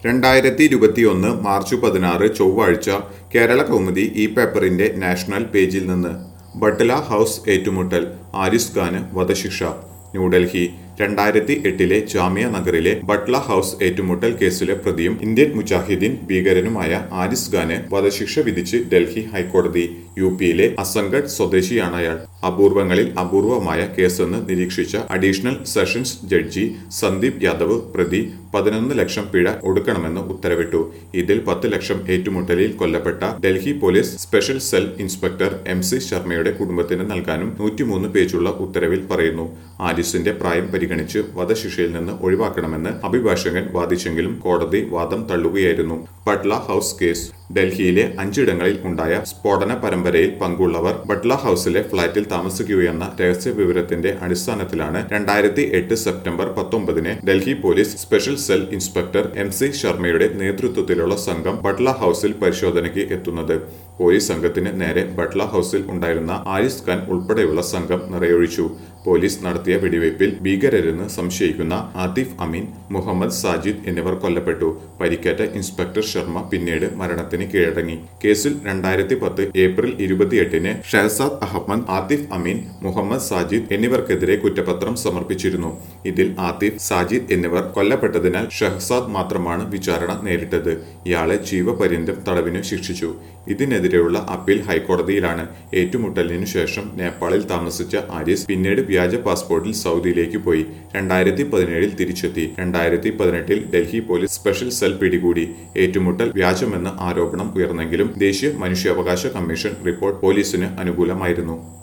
രണ്ടായിരത്തി ഇരുപത്തിയൊന്ന് മാർച്ച് പതിനാറ് ചൊവ്വാഴ്ച കേരള കൗമുദി ഈ പേപ്പറിന്റെ നാഷണൽ പേജിൽ നിന്ന് ബട്ട്ല ഹൗസ് ഏറ്റുമുട്ടൽ ആരിസ് ഖാന് വധശിക്ഷ ന്യൂഡൽഹി രണ്ടായിരത്തി എട്ടിലെ ജാമിയ നഗറിലെ ബട്ട്ല ഹൗസ് ഏറ്റുമുട്ടൽ കേസിലെ പ്രതിയും ഇന്ത്യൻ മുജാഹിദീൻ ഭീകരനുമായ ആരിസ് ഖാന് വധശിക്ഷ വിധിച്ച് ഡൽഹി ഹൈക്കോടതി യു പിയിലെ അസംഗഡ് സ്വദേശിയാണ് അയാൾ അപൂർവങ്ങളിൽ അപൂർവമായ കേസെന്ന് നിരീക്ഷിച്ച additional sessions judge Sandeep Yadav പ്രതി പതിനൊന്ന് ലക്ഷം പിഴ ഒടുക്കണമെന്ന് ഉത്തരവിട്ടു ഇതിൽ പത്ത് ലക്ഷം ഏറ്റുമുട്ടലിൽ കൊല്ലപ്പെട്ട Delhi police special cell inspector M C ശർമ്മയുടെ കുടുംബത്തിന് നൽകാനും നൂറ്റിമൂന്ന് പേജുള്ള ഉത്തരവിൽ പറയുന്നു ആരിസിന്റെ പ്രായം പരിഗണിച്ച് വധശിക്ഷയിൽ നിന്ന് ഒഴിവാക്കണമെന്ന് അഭിഭാഷകൻ വാദിച്ചെങ്കിലും കോടതി വാദം തള്ളുകയായിരുന്നു പട്ല ഹൗസ് കേസ് ഡൽഹിയിലെ അഞ്ചിടങ്ങളിൽ ഉണ്ടായ സ്ഫോടന പരമ്പരയിൽ പങ്കുള്ളവർ ബട്ട്ല ഹൗസിലെ ഫ്ളാറ്റിൽ താമസിക്കുകയെന്ന രഹസ്യ വിവരത്തിന്റെ അടിസ്ഥാനത്തിലാണ് രണ്ടായിരത്തി എട്ട് സെപ്റ്റംബർ പത്തൊമ്പതിന് Delhi police special cell inspector M C ശർമ്മയുടെ നേതൃത്വത്തിലുള്ള സംഘം ബട്ട്ല ഹൗസിൽ പരിശോധനയ്ക്ക് എത്തുന്നത് പോലീസ് സംഘത്തിന് നേരെ ബട്ട്ല ഹൗസിൽ ഉണ്ടായിരുന്ന ആരിസ് ഖാൻ ഉൾപ്പെടെയുള്ള സംഘം നിറയൊഴിച്ചു പോലീസ് നടത്തിയ വെടിവയ്പിൽ ഭീകരരെന്ന് സംശയിക്കുന്ന ആതിഫ് അമീൻ മുഹമ്മദ് സാജിദ് എന്നിവർ കൊല്ലപ്പെട്ടു പരിക്കേറ്റ ഇൻസ്പെക്ടർ ശർമ്മ പിന്നീട് മരണത്തിന് കീഴടങ്ങി കേസിൽ രണ്ടായിരത്തി പത്ത് ഏപ്രിൽ ഇരുപത്തിയെട്ടിന് ഷഹസാദ് അഹമ്മദ് ആതിഫ് അമീൻ മുഹമ്മദ് സാജിദ് എന്നിവർക്കെതിരെ കുറ്റപത്രം സമർപ്പിച്ചിരുന്നു ഇതിൽ ആതിഫ് സാജിദ് എന്നിവർ കൊല്ലപ്പെട്ടതിനാൽ ഷഹസാദ് മാത്രമാണ് വിചാരണ നേരിട്ടത് ഇയാളെ ജീവപര്യന്തം തടവിന് ശിക്ഷിച്ചു ഇതിനെതിരെയുള്ള അപ്പീൽ ഹൈക്കോടതിയിലാണ് ഏറ്റുമുട്ടലിനു ശേഷം നേപ്പാളിൽ താമസിച്ച ആരിസ് പിന്നീട് വ്യാജ പാസ്പോർട്ടിൽ സൗദിയിലേക്ക് പോയി രണ്ടായിരത്തി പതിനേഴിൽ തിരിച്ചെത്തി രണ്ടായിരത്തി പതിനെട്ടിൽ ഡൽഹി പോലീസ് സ്പെഷ്യൽ സെൽ പിടികൂടി ഏറ്റുമുട്ടൽ വ്യാജമെന്ന ആരോപണം ഉയർന്നെങ്കിലും ദേശീയ മനുഷ്യാവകാശ കമ്മീഷൻ റിപ്പോർട്ട് പോലീസിന് അനുകൂലമായിരുന്നു